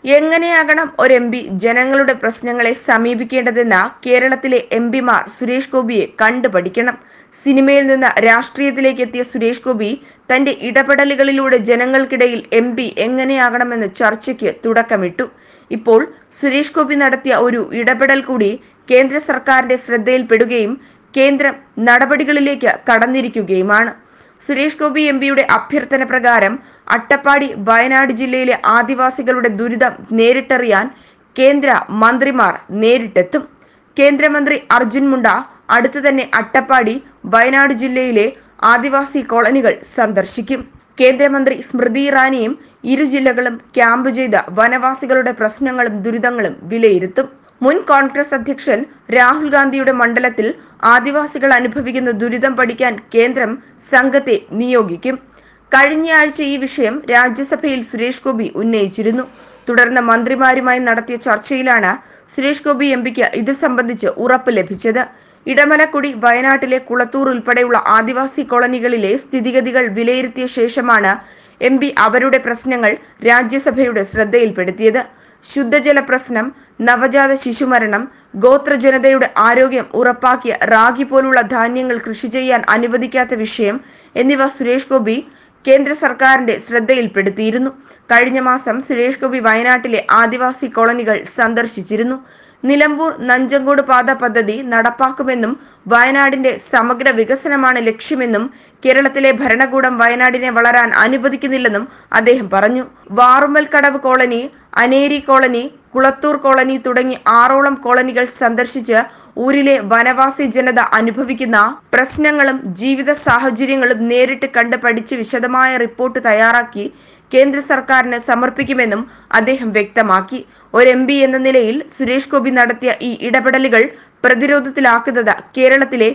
എങ്ങനെയാകണം ഒരു M P ജനങ്ങളുടെ പ്രശ്നങ്ങളെ സമീപിക്കേണ്ടതെന്ന് കേരളത്തിലെ എം പിമാർ സുരേഷ് ഗോപിയെ കണ്ടു പഠിക്കണം സിനിമയിൽ നിന്ന് രാഷ്ട്രീയത്തിലേക്ക് എത്തിയ സുരേഷ് ഗോപി തന്റെ ഇടപെടലുകളിലൂടെ ജനങ്ങൾക്കിടയിൽ എം പി എങ്ങനെയാകണമെന്ന് ചർച്ചയ്ക്ക് തുടക്കമിട്ടു ഇപ്പോൾ സുരേഷ് ഗോപി നടത്തിയ ഒരു ഇടപെടൽ കൂടി കേന്ദ്ര സർക്കാരിന്റെ ശ്രദ്ധയിൽപ്പെടുകയും കേന്ദ്രം നടപടികളിലേക്ക് കടന്നിരിക്കുകയുമാണ് സുരേഷ് ഗോപി എം പിയുടെ അഭ്യർത്ഥന പ്രകാരം അട്ടപ്പാടി വയനാട് ജില്ലയിലെ ആദിവാസികളുടെ ദുരിതം നേരിട്ടറിയാൻ കേന്ദ്ര മന്ത്രിമാർ നേരിട്ടെത്തും കേന്ദ്രമന്ത്രി അർജുൻ മുണ്ട അടുത്തു തന്നെ അട്ടപ്പാടി വയനാട് ജില്ലയിലെ ആദിവാസി കോളനികൾ സന്ദർശിക്കും കേന്ദ്രമന്ത്രി സ്മൃതി ഇറാനിയും ഇരു ജില്ലകളും ക്യാമ്പ് ചെയ്ത വനവാസികളുടെ പ്രശ്നങ്ങളും ദുരിതങ്ങളും വിലയിരുത്തും മുൻ കോൺഗ്രസ് അധ്യക്ഷൻ രാഹുൽ ഗാന്ധിയുടെ മണ്ഡലത്തിൽ ആദിവാസികൾ അനുഭവിക്കുന്ന ദുരിതം പഠിക്കാൻ കേന്ദ്രം സംഘത്തെ നിയോഗിക്കും കഴിഞ്ഞയാഴ്ച ഈ വിഷയം രാജ്യസഭയിൽ സുരേഷ് ഗോപി ഉന്നയിച്ചിരുന്നു തുടർന്ന് മന്ത്രിമാരുമായി നടത്തിയ ചർച്ചയിലാണ് സുരേഷ് ഗോപി എം പിക്ക് ഇത് സംബന്ധിച്ച് ഉറപ്പ് ലഭിച്ചത് ഇടമലക്കുടി വയനാട്ടിലെ കുളത്തൂർ ഉൾപ്പെടെയുള്ള ആദിവാസി കോളനികളിലെ സ്ഥിതിഗതികൾ വിലയിരുത്തിയ ശേഷമാണ് എം പി അവരുടെ പ്രശ്നങ്ങൾ രാജ്യസഭയുടെ ശ്രദ്ധയിൽപ്പെടുത്തിയത് ശുദ്ധജല പ്രശ്നം നവജാത ശിശുമരണം ഗോത്ര ജനതയുടെ ആരോഗ്യം ഉറപ്പാക്കിയ റാഗി പോലുള്ള ധാന്യങ്ങൾ കൃഷി ചെയ്യാൻ അനുവദിക്കാത്ത വിഷയം എന്നിവ സുരേഷ് ഗോപി കേന്ദ്ര സർക്കാരിന്റെ ശ്രദ്ധയിൽപ്പെടുത്തിയിരുന്നു കഴിഞ്ഞ മാസം സുരേഷ് ഗോപി വയനാട്ടിലെ ആദിവാസി കോളനികൾ സന്ദർശിച്ചിരുന്നു നിലമ്പൂർ നഞ്ചങ്കോട് പാത പദ്ധതി നടപ്പാക്കുമെന്നും വയനാടിന്റെ സമഗ്ര വികസനമാണ് ലക്ഷ്യമെന്നും കേരളത്തിലെ ഭരണകൂടം വയനാടിനെ വളരാൻ അനുവദിക്കുന്നില്ലെന്നും അദ്ദേഹം പറഞ്ഞു Varummal Kadavu colony Aneri colony Kulathur colony തുടങ്ങി ആറോളം കോളനികൾ സന്ദർശിച്ച് ഊരിലെ വനവാസി ജനത അനുഭവിക്കുന്ന പ്രശ്നങ്ങളും ജീവിത സാഹചര്യങ്ങളും നേരിട്ട് കണ്ട് പഠിച്ച് വിശദമായ റിപ്പോർട്ട് തയ്യാറാക്കി കേന്ദ്ര സർക്കാരിന് സമർപ്പിക്കുമെന്നും അദ്ദേഹം വ്യക്തമാക്കി ഒരു എം എന്ന നിലയിൽ സുരേഷ് ഗോപി നടത്തിയ ഈ ഇടപെടലുകൾ പ്രതിരോധത്തിലാക്കുന്നത് കേരളത്തിലെ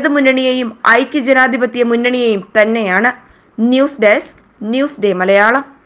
ഇടതുമുന്നണിയെയും ഐക്യജനാധിപത്യ മുന്നണിയെയും തന്നെയാണ് news desk news day Malayalam